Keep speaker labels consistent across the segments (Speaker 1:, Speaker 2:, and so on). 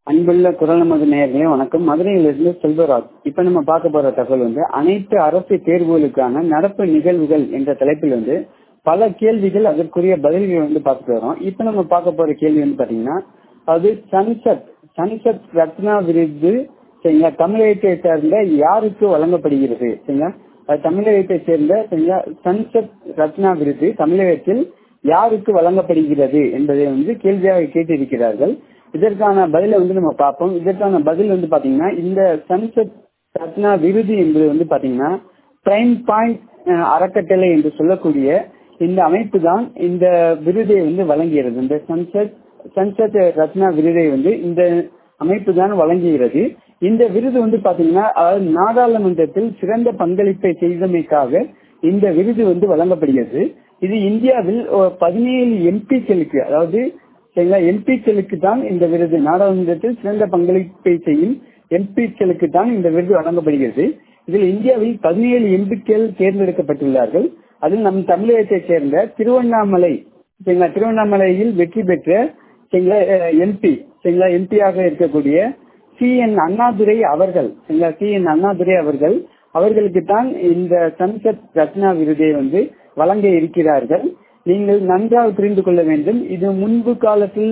Speaker 1: அன்புள்ள குரல் நமது நேயர்களே வணக்கம் மதுரையிலிருந்து செல்வராஜ் இப்ப நம்ம பார்க்க போற தகவல் வந்து அனைத்து அரசு தேர்வுகளுக்கான நடப்பு நிகழ்வுகள் என்ற தலைப்பில் வந்து பல கேள்விகள் அதற்குரிய பதில்கள் வந்து பார்த்துட்டு வரோம் இப்ப நம்ம பார்க்க போற கேள்வி வந்து பாத்தீங்கன்னா அது சன்சத் சன்சத் ரத்னா விருது சரிங்களா தமிழகத்தை சேர்ந்த யாருக்கு வழங்கப்படுகிறது சரிங்களா அது தமிழகத்தை சேர்ந்த சரிங்களா சன்சத் ரத்னா விருது தமிழகத்தில் யாருக்கு வழங்கப்படுகிறது என்பதை வந்து கேள்வியாக கேட்டிருக்கிறார்கள் இதற்கான பதிலை வந்து நம்ம பார்ப்போம் இதற்கான பதில் வந்து பாத்தீங்கன்னா இந்த சன்சத் ரத்னா விருது என்பது வந்து பாத்தீங்கன்னா பிரைம் பாயிண்ட் அறக்கட்டளை என்று சொல்லக்கூடிய இந்த அமைப்பு தான் இந்த விருதை வந்து வழங்குகிறது இந்த சன்சத் சன்சத் ரத்னா விருதை வந்து இந்த அமைப்பு தான் வழங்குகிறது இந்த விருது வந்து பாத்தீங்கன்னா அதாவது நாடாளுமன்றத்தில் சிறந்த பங்களிப்பை செய்தமைக்காக இந்த விருது வந்து வழங்கப்படுகிறது இது இந்தியாவில் பதினேழு எம்பிக்களுக்கு அதாவது சரிங்களா எம்பிக்களுக்கு தான் இந்த விருது நாடாளுமன்றத்தில் சிறந்த பங்களிப்பை செய்யும் எம்பிக்களுக்கு தான் இந்த விருது வழங்கப்படுகிறது இதில் இந்தியாவில் பதினேழு எம்பிக்கள் தேர்ந்தெடுக்கப்பட்டுள்ளார்கள் அதில் நம் தமிழகத்தை சேர்ந்த திருவண்ணாமலை சரிங்களா திருவண்ணாமலையில் வெற்றி பெற்ற சரிங்களா எம்பி சரிங்களா எம்பியாக இருக்கக்கூடிய சி என் அண்ணாதுரை அவர்கள் சரிங்களா சி என் அண்ணாதுரை அவர்கள் அவர்களுக்கு தான் இந்த சன்சத் ரத்னா விருதை வந்து வழங்க இருக்கிறார்கள் நீங்கள் நன்றாக புரிந்து கொள்ள வேண்டும் இது முன்பு காலத்தில்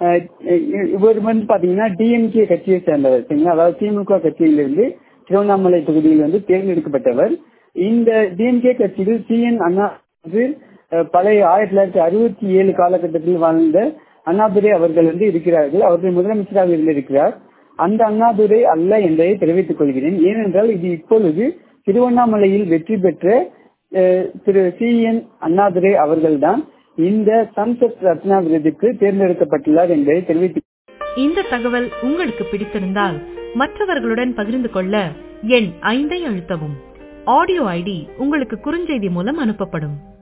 Speaker 1: இவர் வந்து பாத்தீங்கன்னா டிஎம்கே கட்சியை சேர்ந்தவர் சரிங்களா அதாவது திமுக கட்சியிலிருந்து திருவண்ணாமலை தொகுதியில் வந்து தேர்ந்தெடுக்கப்பட்டவர் இந்த டிஎம்கே கட்சியில் சி என் அண்ணா பழைய ஆயிரத்தி தொள்ளாயிரத்தி அறுபத்தி ஏழு காலகட்டத்தில் வாழ்ந்த அண்ணாதுரை அவர்கள் வந்து இருக்கிறார்கள் அவர்கள் முதலமைச்சராக இருந்திருக்கிறார் அந்த அண்ணாதுரை அல்ல என்பதை தெரிவித்துக் கொள்கிறேன் ஏனென்றால் இது இப்பொழுது திருவண்ணாமலையில் வெற்றி பெற்ற திரு சி என் அண்ணாதுரை அவர்கள்தான் இந்த சன்சத் ரத்னா விருதுக்கு தேர்ந்தெடுக்கப்பட்டுள்ளார் என்பதை தெரிவித்து
Speaker 2: இந்த தகவல் உங்களுக்கு பிடித்திருந்தால் மற்றவர்களுடன் பகிர்ந்து கொள்ள எண் ஐந்தை அழுத்தவும் ஆடியோ ஐடி உங்களுக்கு குறுஞ்செய்தி மூலம் அனுப்பப்படும்